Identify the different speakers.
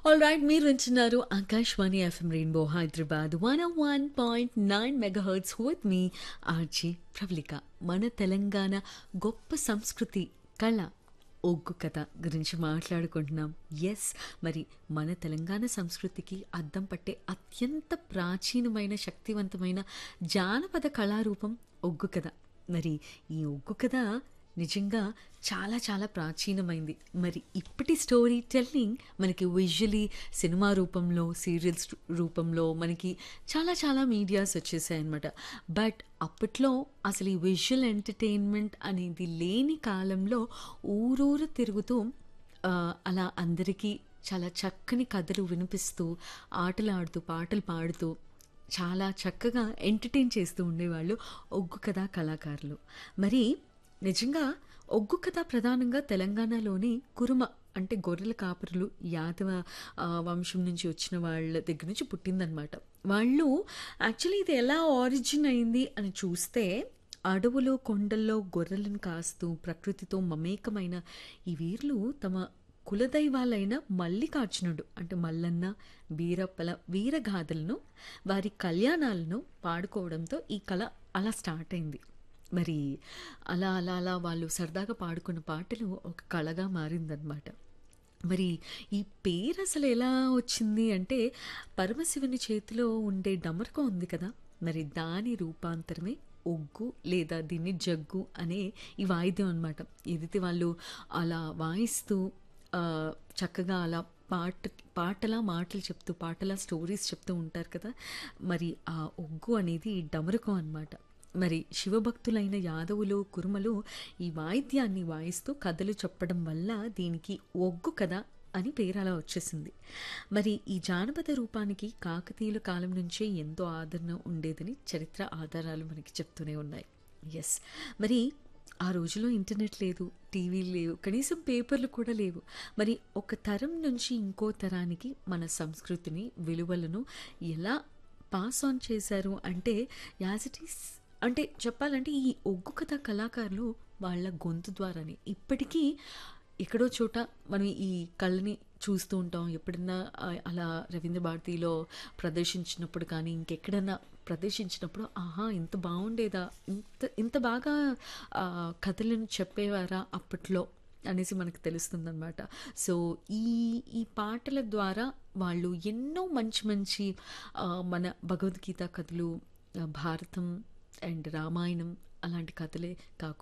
Speaker 1: all right మీరు వింటున్నారు Akashvani FM rainbow Hyderabad one one point nine megahertz with మీ RJ Pravalika మన తెలంగాణ గొప్ప సంస్కృతి కళ ఒగ్గు కథ గురించి మాట్లాడుకుంటున్నాం ఎస్ మరి మన తెలంగాణ సంస్కృతికి అద్దం పట్టే అత్యంత ప్రాచీనమైన శక్తివంతమైన జానపద కళారూపం ఒగ్గు కథ మరి ఈ ఒగ్గు కథ నిజంగా చాలా చాలా ప్రాచీనమైంది మరి ఇప్పటి స్టోరీ టెల్లింగ్ మనకి విజువలీ సినిమా రూపంలో సీరియల్స్ రూపంలో మనకి చాలా చాలా మీడియాస్ వచ్చేసాయి అనమాట బట్ అప్పట్లో అసలు ఈ విజువల్ ఎంటర్టైన్మెంట్ అనేది లేని కాలంలో ఊరూరు తిరుగుతూ ఆ, అలా అందరికీ చాలా చక్కని కథలు వినిపిస్తూ ఆటలు ఆడుతూ పాటలు పాడుతూ చాలా చక్కగా ఎంటర్టైన్ చేస్తూ ఉండేవాళ్ళు ఒగ్గు కథా కళాకారులు మరి నిజంగా ఒగ్గు కథ ప్రధానంగా తెలంగాణలోని కురుమ అంటే గొర్రెల కాపరులు యాదవ ఆ, వంశం నుంచి వచ్చిన వాళ్ళ దగ్గర నుంచి పుట్టిందనమాట వాళ్ళు యాక్చువల్లీ ఇది ఎలా ఆరిజిన్ అయింది అని చూస్తే అడవులు కొండల్లో గొర్రెలను కాస్తూ ప్రకృతితో మమేకమైన ఈ వీర్లు తమ కులదైవాలైన మల్లికార్జునుడు అంటే మల్లన్న వీరప్పల వీరగాథలను వారి కళ్యాణాలను పాడుకోవడంతో ఈ కళ అలా స్టార్ట్ అయింది మరి అలా అలా అలా వాళ్ళు సరదాగా పాడుకున్న పాటలు ఒక కళగా మారిందనమాట మరి ఈ పేరు అసలు ఎలా వచ్చింది అంటే పరమశివుని చేతిలో ఉండే డమరకం ఉంది కదా మరి దాని రూపాంతరమే ఒగ్గు లేదా దీన్ని జగ్గు అనే ఈ వాయిద్యం అనమాట ఏదైతే వాళ్ళు అలా వాయిస్తూ ఆ, చక్కగా అలా పాట పాటలా మాటలు చెప్తూ పాటలా స్టోరీస్ చెప్తూ ఉంటారు కదా మరి ఆ ఒగ్గు అనేది డమరుకం అన్నమాట మరి శివభక్తులైన యాదవులు కురుమలు ఈ వాయిద్యాన్ని వాయిస్తూ కథలు చెప్పడం వల్ల దీనికి ఒగ్గు కథ అని పేరు అలా వచ్చేసింది మరి ఈ జానపద రూపానికి కాకతీయుల కాలం నుంచే ఎంతో ఆదరణ ఉండేదని చరిత్ర ఆధారాలు మనకి చెప్తూనే ఉన్నాయి ఎస్ మరి ఆ రోజుల్లో ఇంటర్నెట్ లేదు టీవీ లేవు కనీసం పేపర్లు కూడా లేవు మరి ఒక తరం నుంచి ఇంకో తరానికి మన సంస్కృతిని విలువలను ఎలా పాస్ ఆన్ చేశారు అంటే యాజ్ ఇట్ ఈస్ అంటే చెప్పాలంటే ఈ ఒగ్గు కథ కళాకారులు వాళ్ళ గొంతు ద్వారానే ఇప్పటికీ ఎక్కడో చోట మనం ఈ కళని చూస్తూ ఉంటాం ఎప్పుడన్నా ఆ, అలా రవీంద్ర భారతిలో ప్రదర్శించినప్పుడు కానీ ఇంకెక్కడన్నా ప్రదర్శించినప్పుడు ఆహా ఇంత బాగుండేదా ఇంత ఇంత బాగా ఆ, కథలను చెప్పేవారా అప్పట్లో అనేసి మనకు తెలుస్తుందన్నమాట సో ఈ ఈ పాటల ద్వారా వాళ్ళు ఎన్నో మంచి మంచి ఆ, మన భగవద్గీత కథలు ఆ, భారతం అండ్ రామాయణం అలాంటి కథలే కాకుండా